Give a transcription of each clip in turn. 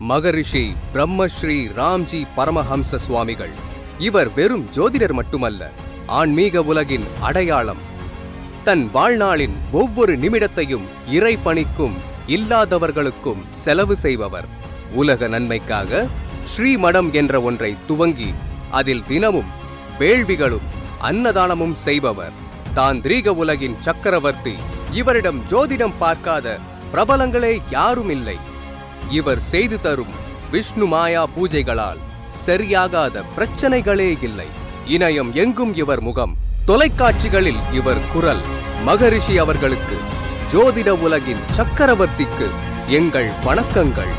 மகரிஷி பிரம்மஸ்ரீ ராம்ஜி பரமஹம்ச சுவாமிகள் இவர் வெறும் ஜோதிடர் மட்டுமல்ல ஆன்மீக உலகின் அடையாளம் தன் வாழ்நாளின் ஒவ்வொரு நிமிடத்தையும் இறை பணிக்கும் இல்லாதவர்களுக்கும் செலவு செய்பவர் உலக நன்மைக்காக ஸ்ரீமடம் என்ற ஒன்றை துவங்கி அதில் தினமும் வேள்விகளும் அன்னதானமும் செய்பவர் தாந்திரீக உலகின் சக்கரவர்த்தி இவரிடம் ஜோதிடம் பார்க்காத பிரபலங்களே யாரும் இல்லை இவர் செய்து தரும் விஷ்ணு மாயா பூஜைகளால் சரியாகாத பிரச்சனைகளே இல்லை இணையம் எங்கும் இவர் முகம் தொலைக்காட்சிகளில் இவர் குரல் மகரிஷி அவர்களுக்கு ஜோதிட உலகின் சக்கரவர்த்திக்கு எங்கள் வணக்கங்கள்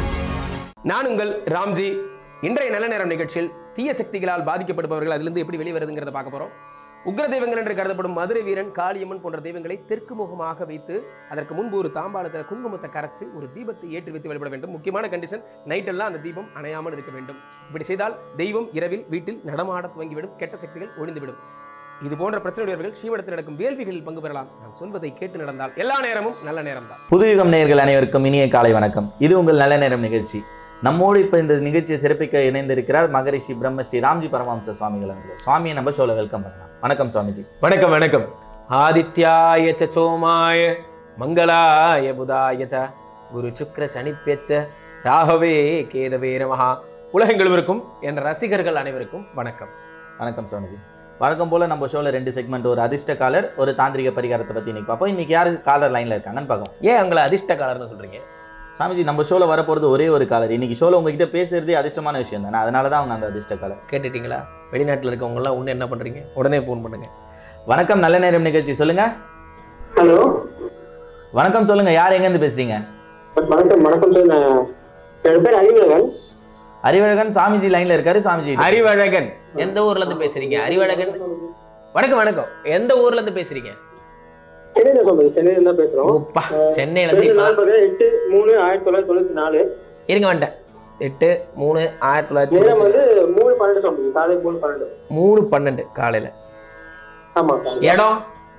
நான் உங்கள் ராம்ஜி இன்றைய நல்ல நேரம் நிகழ்ச்சியில் தீய சக்திகளால் பாதிக்கப்படுபவர்கள் அதிலிருந்து எப்படி வெளியே வருதுங்கிறத பார்க்க போறோம் உக்ர தெய்வங்கள் என்று கருதப்படும் மதுரை வீரன் காளியம்மன் போன்ற தெய்வங்களை தெற்கு முகமாக வைத்து அதற்கு முன்பு ஒரு தாம்பாளத்தில் குங்குமத்தை கரைச்சு ஒரு தீபத்தை ஏற்றி வைத்து வழிபட வேண்டும் முக்கியமான கண்டிஷன் நைட்டெல்லாம் அந்த தீபம் அணையாமல் இருக்க வேண்டும் இப்படி செய்தால் தெய்வம் இரவில் வீட்டில் நடமாட துவங்கிவிடும் கெட்ட சக்திகள் ஒழிந்துவிடும் இது போன்ற பிரச்சனையுடையவர்கள் ஸ்ரீமடத்தில் நடக்கும் வேள்விகளில் பங்கு பெறலாம் நான் சொல்வதை கேட்டு நடந்தால் எல்லா நேரமும் நல்ல நேரம் தான் புதுயுகம் நேயர்கள் அனைவருக்கும் இனிய காலை வணக்கம் இது உங்கள் நல்ல நேரம் நிகழ்ச்சி நம்மோடு இப்போ இந்த நிகழ்ச்சியை சிறப்பிக்க இணைந்திருக்கிறார் மகரிஷி பிரம்மஸ்ரீ ராம்ஜி பரமஹம்ச சுவாமிகள் அவர்கள் சுவாமியை நம்ம ஷோல வெல்கம் பண்ணலாம் வணக்கம் சுவாமிஜி வணக்கம் வணக்கம் ஆதித்யாய ச சோமாய மங்களாய புதாய ச குரு சுக்ர சனிப்பெச்ச ராகவே கேதவே நமஹா உலகங்களுவருக்கும் என் ரசிகர்கள் அனைவருக்கும் வணக்கம் வணக்கம் சுவாமிஜி வழக்கம் போல நம்ம ஷோல ரெண்டு செக்மெண்ட் ஒரு அதிர்ஷ்ட காலர் ஒரு தாந்திரிக பரிகாரத்தை பத்தி இன்னைக்கு பார்ப்போம் இன்னைக்கு யாரு காலர் லைன்ல இருக்காங்கன்னு பார்க்கலாம் ஏன் அவங்கள அதிர்ஷ்ட காலர்னு சொல்றீங்க சாமிஜி நம்ம ஷோல வரப்போறது ஒரே ஒரு காலர் இன்னைக்கு ஷோல உங்ககிட்ட பேசுறதே அதிர்ஷ்டமான விஷயம் தானே அதனால தான் அவங்க அந்த அதிர்ஷ்ட காலர் கேட்டுட்டீங்களா வெளிநாட்டில் இருக்கவங்கலாம் ஒன்று என்ன பண்றீங்க உடனே ஃபோன் பண்ணுங்க வணக்கம் நல்ல நேரம் நிகழ்ச்சி சொல்லுங்க ஹலோ வணக்கம் சொல்லுங்க யார் எங்கேருந்து பேசுறீங்க வணக்கம் வணக்கம் சார் நான் என்னோட பேர் அறிவுலகன் அறிவழகன் சாமிஜி லைன்ல இருக்காரு சாமிஜி அறிவழகன் எந்த ஊர்ல இருந்து பேசுறீங்க அறிவழகன் வணக்கம் வணக்கம் எந்த ஊர்ல இருந்து பேசுறீங்க சென்னையில சொல்லுங்க சென்னையில தான் பேசுறோம் ஓப்பா சென்னையில இருந்து ரெண்டு இப்ப நாள் பார்த்தீங்கன்னா எட்டு மூணு ஆயிரத்தி தொள்ளாயிரத்தி தொண்ணூத்தி நாலு இருங்க வந்துட்டேன் எட்டு மூணு ஆயிரத்தி தொள்ளாயிரத்தி நேரம் தொண்ணூத்தி வந்து மூணு பன்னெண்டு சொல்லுங்க காலை மூணு பன்னெண்டு மூணு பன்னெண்டு காலையில ஆமா சார் இடம்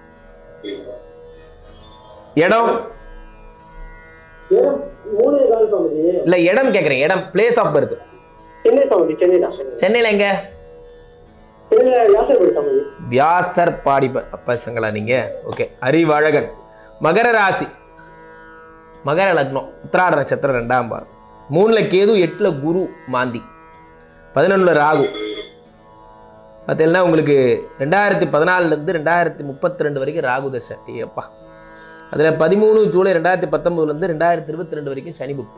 இடம் நேரம் மூணு கால் சமதி இல்ல இடம் கேக்குறேன் இடம் பிளேஸ் ஆஃப் பர்த் சென்னை சமதி சென்னை தான் சென்னையில எங்க சென்னையில யாசர்படி சமதி வியாசர் பாடி ப- பசங்களா நீங்க ஓகே அறிவழகன் மகர ராசி மகர லக்னம் உத்திராட நட்சத்திரம் ரெண்டாம் பாதம் மூணுல கேது எட்டுல குரு மாந்தி பதினொன்றுல ராகு பார்த்தீங்கன்னா உங்களுக்கு ரெண்டாயிரத்தி பதினாலுலேருந்து ரெண்டாயிரத்தி முப்பத்தி ரெண்டு வரைக்கும் ராகு தசை ஏப்பா அதில் பதிமூணு ஜூலை ரெண்டாயிரத்தி பத்தொம்போதுலேருந்து ரெண்டாயிரத்தி இருபத்தி ரெண்டு வரைக்கும் சனி புக்தி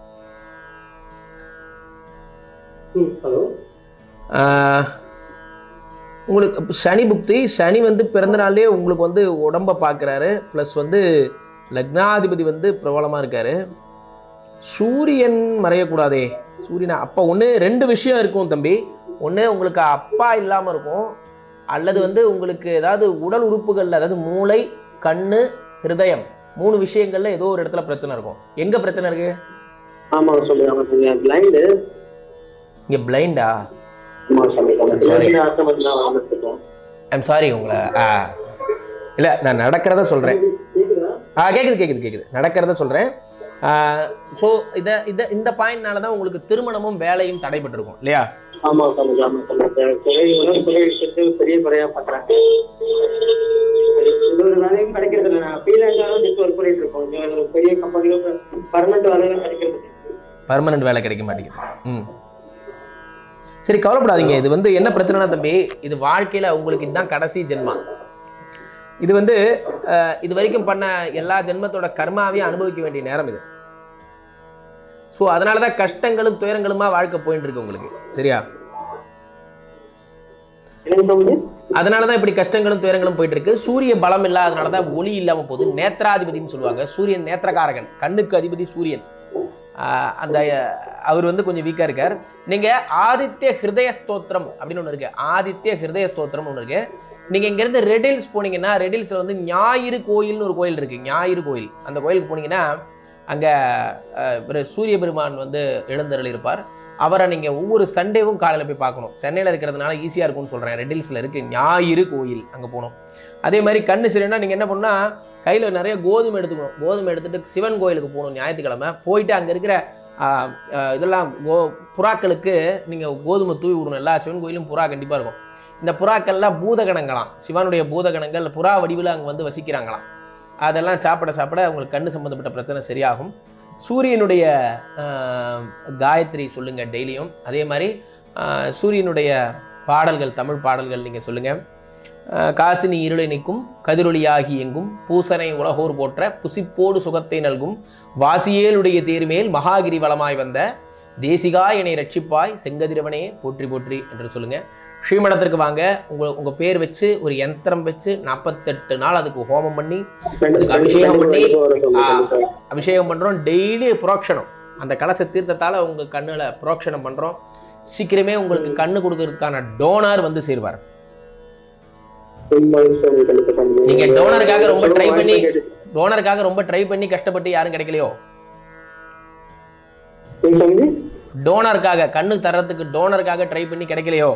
ம் ஹலோ ஆஹ், உங்களுக்கு அப்ப சனி புக்தி சனி வந்து பிறந்த நாள்லயே உங்களுக்கு வந்து உடம்ப பார்க்குறாரு ப்ளஸ் வந்து லக்னாதிபதி வந்து பிரபலமாக இருக்காரு சூரியன் மறையக்கூடாதே சூரியனை அப்போ ஒன்று ரெண்டு விஷயம் இருக்கும் தம்பி ஒன்று உங்களுக்கு அப்பா இல்லாமல் இருக்கும் அல்லது வந்து உங்களுக்கு ஏதாவது உடல் உறுப்புகளில் அதாவது மூளை கண்ணு ஹிருதயம் மூணு விஷயங்கள்ல ஏதோ ஒரு இடத்துல பிரச்சனை இருக்கும் எங்கே பிரச்சனை இருக்கு ஆமா சொல்லுங்க ஆமா சொல்லுங்க பிளைண்டு இங்கே பிளைண்டா ஆமா சொல்லுங்க Sorry. ஆசிரமத்தில் வந்துருக்கோம் ஐம் சாரி உங்களை ஆ இல்லை நான் நடக்கிறத சொல்கிறேன் கேக்குதா ஆ கேட்குது கேட்குது கேட்குது நடக்கிறத சொல்கிறேன் ஸோ இதை இதை இந்த பாயிண்ட்னால தான் உங்களுக்கு திருமணமும் வேலையும் தடைபட்டிருக்கும் இல்லையா ஆமா சொல்லுங்க ஆமா சொல்லுங்க துறை உணவு துறை விஷயத்து பெரிய குறையா பாக்குறாங்க இது ஒரு வேலையும் கிடைக்கிறது இல்லை நான் ஃப்ரீலான்ஸாக ஜஸ்ட் ஒர்க் பண்ணிட்டு இருக்கோம் இங்க ஒரு பெரிய கம்பெனில பர்மனெண்ட் வேலையும் கிடைக்கிறது இல்லை. பர்மனெண்ட் வேலை கிடைக்க மாட்டேங்குது ம் சரி கவலைப்படாதீங்க இது வந்து என்ன பிரச்சனைனா தம்பி இது வாழ்க்கையில் உங்களுக்கு இதுதான் கடைசி ஜென்மா இது வந்து அஹ், இது வரைக்கும் பண்ண எல்லா ஜென்மத்தோட கர்மாவையும் அனுபவிக்க வேண்டிய நேரம் இது ஸோ அதனால தான் கஷ்டங்களும் துயரங்களுமா வாழ்க்கை போயிட்டு இருக்கு உங்களுக்கு சரியா என்ன சொல்லுங்க அதனால தான் இப்படி கஷ்டங்களும் துயரங்களும் போயிட்டு இருக்கு சூரிய பலம் இல்லாதனால தான் ஒளி இல்லாம போகுது நேத்ராதிபதினு சொல்லுவாங்க சூரியன் நேத்திரகாரகன் கண்ணுக்கு அதிபதி சூரியன் ஆஹ் அந்த அஹ், அவர் வந்து கொஞ்சம் வீக்கா இருக்கார் நீங்க ஆதித்ய ஹிருதய ஸ்தோத்திரம் அப்படின்னு ஒன்று இருக்கு ஆதித்ய ஹிருதய ஸ்தோத்திரம் ஒன்று இருக்கு நீங்க இங்க இருந்து ரெடில்ஸ் போனீங்கன்னா ரெடில்ஸ்ல வந்து ஞாயிறு கோயில்னு ஒரு கோயில் இருக்கு ஞாயிறு கோயில் அந்த கோயிலுக்கு போனீங்கன்னா அங்க அஹ், இவரு சூரிய பெருமான் வந்து எழுந்தருள் இருப்பார் அவரை நீங்கள் ஒவ்வொரு சண்டேவும் காலையில் போய் பார்க்கணும் சென்னையில் இருக்கிறதுனால ஈஸியாக இருக்கும்னு சொல்கிறேன் ரெட்டில்ஸில் இருக்குது ஞாயிறு கோயில் அங்கே போகணும் அதே மாதிரி கண்ணு சரினா நீங்கள் என்ன பண்ணால் கையில் நிறைய கோதுமை எடுத்துக்கணும் கோதுமை எடுத்துகிட்டு சிவன் கோயிலுக்கு போகணும் ஞாயிற்றுக்கிழமை போயிட்டு அங்கே இருக்கிற ஆஹ், ஆஹ், இதெல்லாம் கோ புறாக்களுக்கு நீங்கள் கோதுமை தூவி விடணும் எல்லா சிவன் கோயிலும் புறா கண்டிப்பாக இருக்கும் இந்த புறாக்கள்லாம் பூதகணங்களாம் சிவனுடைய பூதகணங்கள் புறா வடிவில் அங்கே வந்து வசிக்கிறாங்களாம் அதெல்லாம் சாப்பிட சாப்பிட உங்களுக்கு கண்ணு சம்மந்தப்பட்ட பிரச்சனை சரியாகும் சூரியனுடைய ஆஹ், காயத்ரி சொல்லுங்கள் டெய்லியும் அதே மாதிரி ஆஹ், சூரியனுடைய பாடல்கள் தமிழ் பாடல்கள் நீங்கள் சொல்லுங்கள் காசினி இருளை நிற்கும் கதிரொளியாகி எங்கும் பூசனை உலகோர் போற்ற புசிப்போடு சுகத்தை நல்கும் வாசியேலுடைய தேர்மேல் மகாகிரி வளமாய் வந்த தேசிகா என்னை ரட்சிப்பாய் செங்கதிரவனே போற்றி போற்றி என்று சொல்லுங்க ஸ்ரீமடத்திற்கு வாங்க உங்க உங்க பேர் வச்சு ஒரு யந்திரம் வச்சு நாற்பத்தெட்டு நாள் அதுக்கு ஹோமம் பண்ணி அதுக்கு அபிஷேகம் பண்ணி ஆ, அபிஷேகம் பண்றோம் டெய்லி புரோக்ஷனம் அந்த கலச தீர்த்தத்தால உங்க கண்ணுல புரோக்ஷனம் பண்றோம் சீக்கிரமே உங்களுக்கு கண்ணு கொடுக்கறதுக்கான டோனார் வந்து சேருவார் நீங்க டோனருக்காக ரொம்ப ட்ரை பண்ணி டோனருக்காக ரொம்ப ட்ரை பண்ணி கஷ்டப்பட்டு யாரும் கிடைக்கலையோ டோனருக்காக கண்ணு தர்றதுக்கு டோனருக்காக ட்ரை பண்ணி கிடைக்கலையோ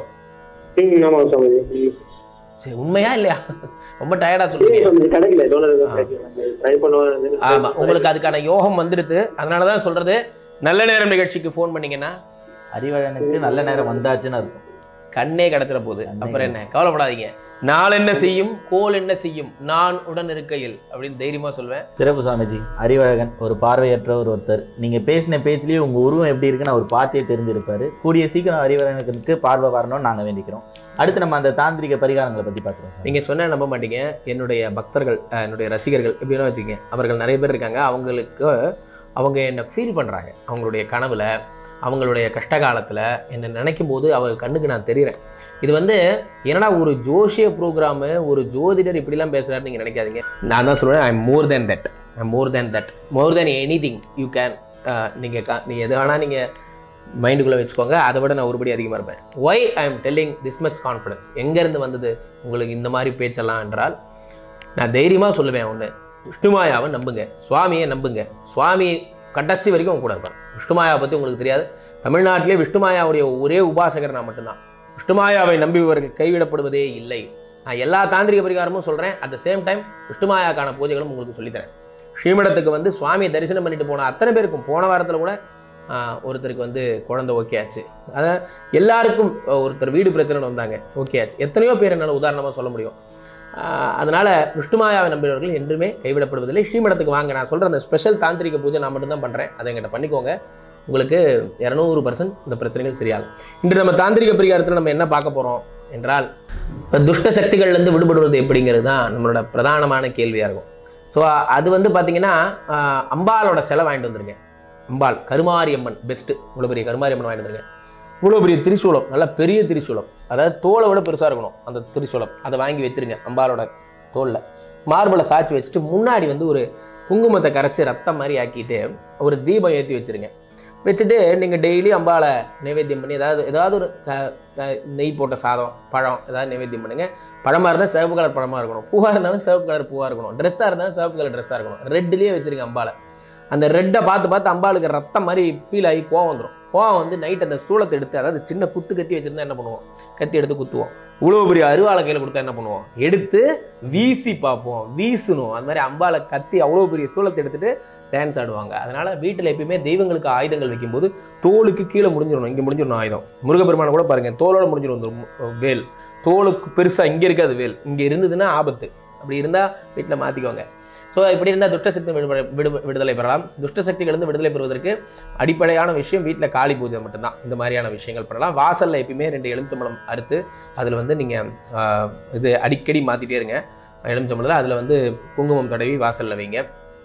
ஆமா சாமி சரி உண்மையா இல்லையா ரொம்ப டயர்டா சொல்றீங்க கிடைக்கல டோலர் ட்ரை பண்ணுவாங்க ஆமா உங்களுக்கு அதுக்கான யோகம் வந்துடுது அதனால தான் சொல்றது நல்ல நேரம் நிகழ்ச்சிக்கு ஃபோன் பண்ணீங்கன்னா அறிவழனுக்கு நல்ல நேரம் வந்தாச்சுன்னு அர்த்தம் கண்ணே கிடைச்சிட போகுது கண்ணே அப்புறம் என்ன கவலைப்படாதீங்க நாள் என்ன செய்யும் கோல் என்ன செய்யும் நான் உடன் இருக்கையில் அப்படின்னு தைரியமா சொல்வேன் சிறப்பு சுவாமிஜி அறிவழகன் ஒரு பார்வையற்ற ஒரு ஒருத்தர் நீங்க பேசின பேச்சிலேயே உங்க உருவம் எப்படி இருக்குன்னு அவர் பார்த்தே தெரிஞ்சிருப்பாரு கூடிய சீக்கிரம் அறிவழகனுக்கு பார்வை வரணும்னு நாங்க வேண்டிக்கிறோம் அடுத்து நம்ம அந்த தாந்திரிக பரிகாரங்களை பத்தி பார்த்துருவோம் சாமி. நீங்க சொன்ன நம்ப மாட்டீங்க என்னுடைய பக்தர்கள் அஹ், என்னுடைய ரசிகர்கள் எப்படின்னா வச்சுக்கங்க அவர்கள் நிறைய பேர் இருக்காங்க அவங்களுக்கு அவங்க என்னை ஃபீல் பண்றாங்க அவங்களுடைய கனவுல அவங்களுடைய கஷ்ட காலத்துல என்னை நினைக்கும் போது அவங்க கண்ணுக்கு நான் தெரிகிறேன் இது வந்து என்னடா ஒரு ஜோஷிய ப்ரோக்ராமு ஒரு ஜோதிடர் இப்படிலாம் பேசுறாரு நீங்க நினைக்காதீங்க நான் தான் சொல்றேன் I more than that I more than that more than anything you can நீங்க க- நீ எது வேணா நீங்க மைண்டுக்குள்ளே வச்சுக்கோங்க அதை விட நான் ஒருபடி அதிகமாக இருப்பேன் why I am telling this much confidence எங்கேருந்து வந்தது உங்களுக்கு இந்த மாதிரி பேச்செல்லாம் என்றால் நான் தைரியமாக சொல்லுவேன் ஒன்று விஷ்ணுமாயாவை நம்புங்க சுவாமியை நம்புங்க சுவாமி கடைசி வரைக்கும் உங்க கூட இருப்பார் விஷ்ணுமாயாவை பற்றி உங்களுக்கு தெரியாது தமிழ்நாட்டிலே விஷ்ணுமாயாவுடைய ஒரே உபாசகர் நான் மட்டும்தான் விஷ்ணுமாயாவை நம்பியவர்கள் கைவிடப்படுவதே இல்லை நான் எல்லா தாந்திரிக பரிகாரமும் சொல்கிறேன் அட் த சேம் டைம் விஷ்ணுமாயாக்கான பூஜைகளும் உங்களுக்கு சொல்லித்தரேன் ஸ்ரீமடத்துக்கு வந்து சுவாமியை தரிசனம் பண்ணிட்டு போன அத்தனை பேருக்கும் போன வாரத்தில் கூட ஆஹ், ஒருத்தருக்கு வந்து குழந்தை ஓகே ஆச்சு அதான் எல்லாருக்கும் அஹ், ஒருத்தர் வீடு பிரச்சனைன்னு வந்தாங்க ஓகே ஆச்சு எத்தனையோ பேர் என்னால் உதாரணமாக சொல்ல முடியும் ஆஹ், அதனால விஷ்ணுமாயாவை நம்பியவர்கள் என்றுமே கைவிடப்படுவதில்லை ஸ்ரீமடத்துக்கு வாங்க நான் சொல்கிற அந்த ஸ்பெஷல் தாந்திரிக பூஜை நான் மட்டும்தான் பண்ணுறேன் அதை என்கிட்ட பண்ணிக்கோங்க உங்களுக்கு இரநூறு பர்சன்ட் இந்த பிரச்சனைகள் சரியாகும் இன்று நம்ம தாந்திரிக பரிகாரத்தில் நம்ம என்ன பார்க்க போகிறோம் என்றால் இப்போ துஷ்ட சக்திகள்லேருந்து விடுபடுவது எப்படிங்கிறது தான் நம்மளோட பிரதானமான கேள்வியாக இருக்கும் ஸோ அது வந்து பார்த்தீங்கன்னா ஆஹ், அம்பாளோட சிலை வாங்கிட்டு வந்துருங்க அம்பாள் கருமாரி அம்மன் பெஸ்ட்டு இவ்வளோ பெரிய கருமாரி அம்மன் வாங்கிட்டு வந்துருங்க இவ்வளோ பெரிய திரிசூலம் நல்ல பெரிய திரிசூலம் அதாவது தோலை விட பெருசாக இருக்கணும் அந்த திரிசூலம் அதை வாங்கி வச்சிருங்க அம்பாளோட தோலில் மார்பலை சாய்ச்சி வச்சுட்டு முன்னாடி வந்து ஒரு குங்குமத்தை கரைச்சி ரத்தம் மாதிரி ஆக்கிட்டு ஒரு தீபம் ஏற்றி வச்சிருங்க வச்சுட்டு நீங்கள் டெய்லி அம்பாளை நைவேத்தியம் பண்ணி ஏதாவது ஏதாவது ஒரு க- க- நெய் போட்ட சாதம் பழம் ஏதாவது நைவேத்தியம் பண்ணுங்க பழமாக இருந்தால் சிவப்பு கலர் பழமாக இருக்கணும் பூவாக இருந்தாலும் சிவப்பு கலர் பூவாக இருக்கணும் ட்ரெஸ்ஸாக இருந்தாலும் சிவப்பு கலர் ட்ரெஸ்ஸாக இருக்கணும் ரெட்லேயே வச்சிருங்க அம்பாளை அந்த ரெட்டை பார்த்து பார்த்து அம்பாளுக்கு ரத்தம் மாதிரி ஃபீல் ஆகி கோவம் வந்துடும் கோவம் வந்து நைட் அந்த ஸ்தூலத்தை எடுத்து அதாவது சின்ன குத்து கத்தி வச்சிருந்தா என்ன பண்ணுவோம் கத்தி எடுத்து குத்துவோம் இவ்வளோ பெரிய அருவாளை கையில் கொடுத்தா என்ன பண்ணுவோம் எடுத்து வீசி பார்ப்போம் வீசணும் அந்த மாதிரி அம்பாளை கத்தி அவ்வளோ பெரிய சூளத்தை எடுத்துட்டு டான்ஸ் ஆடுவாங்க அதனால வீட்டில் எப்பயுமே தெய்வங்களுக்கு ஆயுதங்கள் வைக்கும்போது தோலுக்கு கீழே முடிஞ்சிடணும் இங்கே முடிஞ்சிடணும் ஆயுதம் முருகப்பெருமான கூட பாருங்க தோலோட முடிஞ்சிடும் இந்த மு- வேல் தோலுக்கு பெருசாக இங்கே இருக்காது வேல் இங்கே இருந்ததுன்னா ஆபத்து அப்படி இருந்தால் வீட்டில் மாற்றிக்கோங்க ஸோ இப்படி இருந்தால் துஷ்டசக்தி விடுபட விடு விடுதலை பெறலாம் துஷ்டசக்திகளிலிருந்து விடுதலை பெறுவதற்கு அடிப்படையான விஷயம் வீட்டில் காளி பூஜை மட்டும்தான் இந்த மாதிரியான விஷயங்கள் பண்ணலாம் வாசலில் எப்பயுமே ரெண்டு எலுமிச்சம்பழம் அறுத்து அதில் வந்து நீங்கள் இது அடிக்கடி மாற்றிட்டே இருங்க எலுமிச்சம்பழத்தில் அதில் வந்து குங்குமம் தடவி வாசலில் வைங்க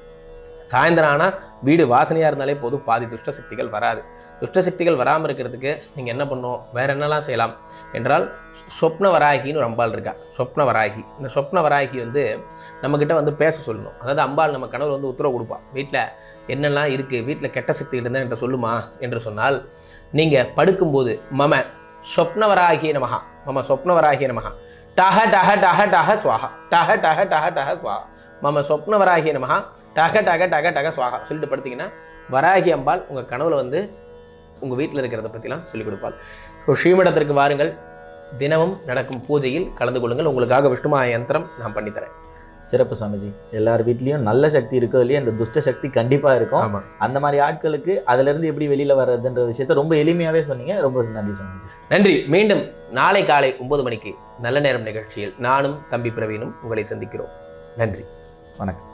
சாயந்தரம் ஆனால் வீடு வாசனையாக இருந்தாலே போதும் பாதி துஷ்ட சக்திகள் வராது துஷ்ட சக்திகள் வராமல் இருக்கிறதுக்கு நீங்கள் என்ன பண்ணணும் வேற என்னலாம் செய்யலாம் என்றால் சொப்ன வராகின்னு ஒரு அம்பாள் இருக்கா சொப்ன வராகி இந்த சொப்ன வராகி வந்து நம்மக்கிட்ட வந்து பேச சொல்லணும் அதாவது அம்பாள் நம்ம கணவர் வந்து உத்தரவு கொடுப்பா வீட்டில் என்னெல்லாம் இருக்குது வீட்டில் கெட்ட சக்திகள் இருந்தால் என்கிட்ட சொல்லுமா என்று சொன்னால் நீங்கள் படுக்கும்போது மம சொப்னவராகிய நமகா மம சொப்னவராகிய நமகா டஹ டஹ டஹ டஹ ஸ்வாஹா டஹ டஹ டஹ டஹ ஸ்வாஹா மம சொப்னவராகிய நமகா டக டக டக டக சுவாகா சொல்லிட்டு படுத்தீங்கன்னா வராகி அம்பாள் உங்கள் கனவுல வந்து உங்கள் வீட்டில் இருக்கிறத பற்றிலாம் சொல்லிக் கொடுப்பாள் ஸோ ஸ்ரீமடத்திற்கு வாருங்கள் தினமும் நடக்கும் பூஜையில் கலந்து கொள்ளுங்கள் உங்களுக்காக விஷ்ணுமா யந்திரம் நான் பண்ணித்தரேன் சிறப்பு சுவாமிஜி எல்லார் வீட்லயும் நல்ல சக்தி இருக்கோ இல்லையா இந்த துஷ்ட சக்தி கண்டிப்பா இருக்கும் ஆமா அந்த மாதிரி ஆட்களுக்கு அதுல இருந்து எப்படி வெளியில வர்றதுன்ற விஷயத்த ரொம்ப எளிமையாவே சொன்னீங்க ரொம்ப நன்றி சுவாமிஜி நன்றி மீண்டும் நாளை காலை ஒன்பது மணிக்கு நல்ல நேரம் நிகழ்ச்சியில் நானும் தம்பி பிரவீனும் உங்களை சந்திக்கிறோம் நன்றி வணக்கம்